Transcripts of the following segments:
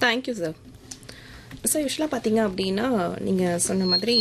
thank you sir so யூஸ்வலாக பார்த்தீங்க அப்படின்னா நீங்கள் சொன்ன மாதிரி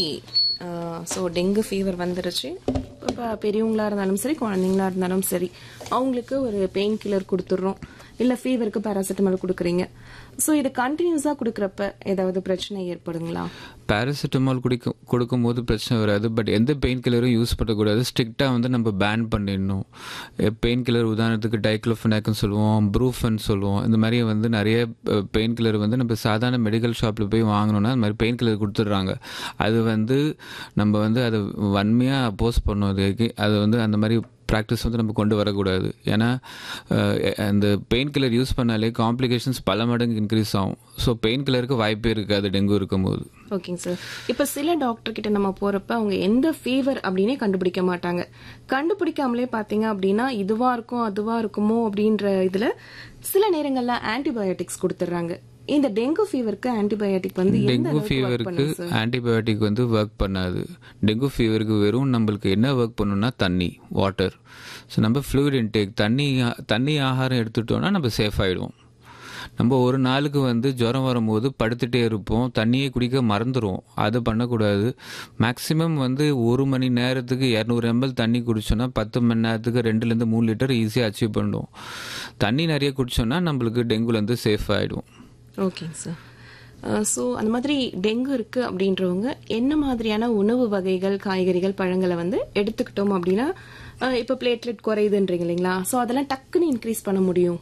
ஸோ டெங்கு ஃபீவர் வந்துருச்சு இப்போ பெரியவங்களா இருந்தாலும் சரி குழந்தைங்களா இருந்தாலும் சரி அவங்களுக்கு ஒரு பெயின் கில்லர் கொடுத்துட்றோம் இல்லை ஃபீவருக்கு பேராசிட்டமால் கொடுக்குறீங்க ஸோ இது கண்டினியூஸாக கொடுக்குறப்ப ஏதாவது பிரச்சனை ஏற்படுங்களா பேராசிட்டமால் குடிக்க கொடுக்கும்போது பிரச்சனை வராது பட் எந்த பெயின் கில்லரும் யூஸ் பண்ணக்கூடாது ஸ்ட்ரிக்டாக வந்து நம்ம பேன் பண்ணிடணும் பெயின் கில்லர் உதாரணத்துக்கு டைக்ளோஃபெனாக்னு சொல்லுவோம் ப்ரூஃபன் சொல்லுவோம் இந்த மாதிரி வந்து நிறைய பெயின் கில்லர் வந்து நம்ம சாதாரண மெடிக்கல் ஷாப்பில் போய் வாங்கணும்னா அந்த மாதிரி பெயின் கில்லர் கொடுத்துட்றாங்க அது வந்து நம்ம வந்து அதை வன்மையாக அப்போஸ் பண்ணோம் அதுக்கு அது வந்து அந்த மாதிரி ப்ராக்டிஸ் வந்து நம்ம கொண்டு வரக்கூடாது ஏன்னா அஹ், அந்த பெயின் கில்லர் யூஸ் பண்ணாலே காம்ப்ளிகேஷன்ஸ் பல மடங்கு இன்க்ரீஸ் ஆகும் ஸோ பெயின் கில்லருக்கு வாய்ப்பே இருக்காது டெங்கு இருக்கும்போது ஓகேங்க சார் இப்போ சில டாக்டர் கிட்ட நம்ம போறப்ப அவங்க எந்த ஃபீவர் அப்படின்னே கண்டுபிடிக்க மாட்டாங்க கண்டுபிடிக்காமலே பாத்தீங்க அப்படின்னா இதுவா இருக்கும் அதுவா இருக்குமோ அப்படின்ற இதுல சில நேரங்கள்ல ஆன்டிபயோட்டிக்ஸ் கொடுத்துட்றாங்க இந்த டெங்கு ஃபீவருக்கு ஆன்டிபயோட்டிக் வந்து எந்த டெங்கு அளவுக்கு work ஃபீவருக்கு பண்ணுது சார் ஆன்டிபயோட்டிக் வந்து ஒர்க் பண்ணாது டெங்கு ஃபீவருக்கு வெறும் நம்மளுக்கு என்ன ஒர்க் பண்ணுன்னா தண்ணி வாட்டர் ஸோ நம்ம ஃப்ளூயிட் இன்டேக் தண்ணி தண்ணி ஆகாரம் எடுத்துட்டோம்னா நம்ம சேஃப் ஆகிடுவோம் நம்ம ஒரு நாளுக்கு வந்து ஜுரம் வரும்போது படுத்துட்டே இருப்போம் தண்ணியை குடிக்க மறந்துடுவோம் அது பண்ணக்கூடாது மேக்ஸிமம் வந்து ஒரு மணி நேரத்துக்கு இரநூறு எம்எல் தண்ணி குடிச்சோன்னா பத்து மணி நேரத்துக்கு ரெண்டுலேருந்து மூணு லிட்டர் ஈஸியாக அச்சீவ் பண்ணுவோம் தண்ணி நிறைய குடிச்சோன்னா நம்மளுக்கு டெங்குலேருந்து சேஃப் ஆகிடுவோம் ஓகேங்க சார் ஸோ அந்த மாதிரி டெங்கு இருக்கு அப்படின்றவங்க என்ன மாதிரியான உணவு வகைகள் காய்கறிகள் பழங்களை வந்து எடுத்துக்கிட்டோம் அப்படின்னா அஹ், இப்போ பிளேட்லெட் குறையுதுன்றீங்க இல்லைங்களா ஸோ அதெல்லாம் டக்குன்னு இன்க்ரீஸ் பண்ண முடியும்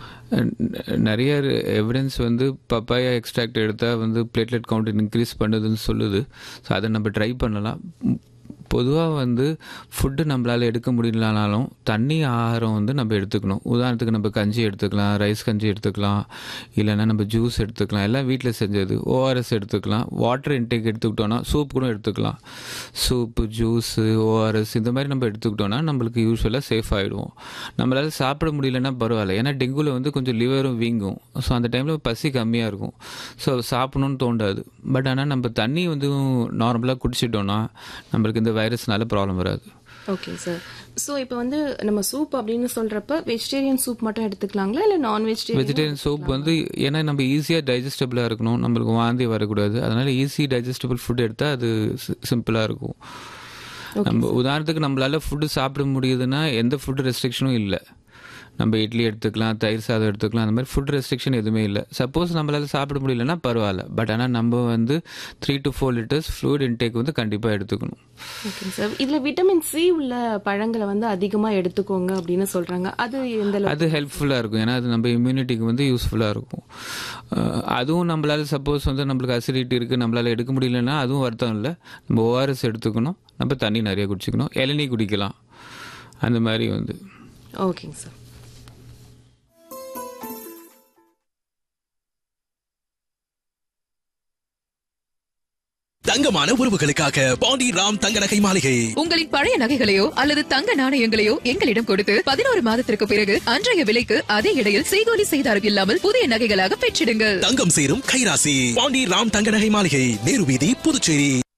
ந- நிறைய எவிடன்ஸ் வந்து பப்பாயா எக்ஸ்ட்ராக்ட் எடுத்தால் வந்து பிளேட்லெட் கவுண்ட் இன்க்ரீஸ் பண்ணுதுன்னு சொல்லுது ஸோ அதை நம்ம ட்ரை பண்ணலாம் பொதுவாக வந்து ஃபுட்டு நம்மளால் எடுக்க முடியலனாலும் தண்ணி ஆகாரம் வந்து நம்ம எடுத்துக்கணும் உதாரணத்துக்கு நம்ம கஞ்சி எடுத்துக்கலாம் ரைஸ் கஞ்சி எடுத்துக்கலாம் இல்லைன்னா நம்ம ஜூஸ் எடுத்துக்கலாம் எல்லாம் வீட்டில் செஞ்சது ஓஆர்எஸ் எடுத்துக்கலாம் வாட்டர் இன்டேக் எடுத்துக்கிட்டோன்னா சூப் கூட எடுத்துக்கலாம் சூப்பு ஜூஸு ஓஆர்எஸ் இந்த மாதிரி நம்ம எடுத்துக்கிட்டோன்னா நம்மளுக்கு யூஸ்வலாக சேஃப் ஆகிடுவோம் நம்மளால் சாப்பிட முடியலன்னா பரவாயில்ல ஏன்னா டெங்குவில் வந்து கொஞ்சம் லிவரும் வீங்கும் ஸோ அந்த டைமில் பசி கம்மியாக இருக்கும் ஸோ சாப்பிடணும்னு தோண்டாது பட் ஆனால் நம்ம தண்ணி வந்து நார்மலாக குடிச்சிட்டோன்னா நம்மளுக்கு இந்த வைரஸ்னால ப்ராப்ளம் வராது ஓகே சார் ஸோ இப்போ வந்து நம்ம சூப் அப்படின்னு சொல்றப்ப வெஜிடேரியன் சூப் மட்டும் எடுத்துக்கலாங்களா இல்லை நான் வெஜிடேரியன் வெஜிடேரியன் சூப் வந்து ஏன்னா நம்ம ஈஸியாக டைஜஸ்டபிளாக இருக்கணும் நம்மளுக்கு வாந்தி வரக்கூடாது அதனால ஈஸி டைஜஸ்டபிள் ஃபுட் எடுத்தால் அது சிம்பிளாக இருக்கும் நம்ம உதாரணத்துக்கு நம்மளால ஃபுட்டு சாப்பிட முடியுதுன்னா எந்த ஃபுட் ரெஸ்ட்ரிக்ஷனும் இல்லை நம்ம இட்லி எடுத்துக்கலாம் தயிர் சாதம் எடுத்துக்கலாம் அந்த மாதிரி ஃபுட் ரெஸ்ட்ரிக்ஷன் எதுவுமே இல்லை சப்போஸ் நம்மளால சாப்பிட முடியலன்னா பரவாயில்ல பட் ஆனால் நம்ம வந்து three to four litres fluid intake வந்து கண்டிப்பாக எடுத்துக்கணும் ஓகே சார் இதுல விட்டமின் சி உள்ள பழங்களை வந்து அதிகமா எடுத்துக்கோங்க அப்படின்னு சொல்றாங்க அது எந்த அளவுக்கு அது ஹெல்ப்ஃபுல்லாக இருக்கும் ஏன்னா அது நம்ம இம்யூனிட்டிக்கு வந்து யூஸ்ஃபுல்லாக இருக்கும் அஹ் அதுவும் நம்மளால சப்போஸ் வந்து நம்மளுக்கு அசிடிட்டி இருக்குது நம்மளால எடுக்க முடியலன்னா அதுவும் வருத்தம் இல்லை நம்ம ஓஆர்எஸ் எடுத்துக்கணும் நம்ம தண்ணி நிறைய குடிச்சிக்கணும் இளநீ குடிக்கலாம் அந்த மாதிரி வந்து ஓகேங்க சார் தங்கமான உறவுகளுக்காக பாண்டி ராம் தங்க நகை மாளிகை உங்களின் பழைய நகைகளையோ அல்லது தங்க நாணயங்களையோ எங்களிடம் கொடுத்து பதினோரு மாதத்திற்கு பிறகு அன்றைய விலைக்கு அதே இடையில் செய்கூலி செய்தாரம் இல்லாமல் புதிய நகைகளாக பெற்றிடுங்கள் தங்கம் சேரும் கைராசி பாண்டி ராம் தங்க நகை மாளிகை நேரு வீதி புதுச்சேரி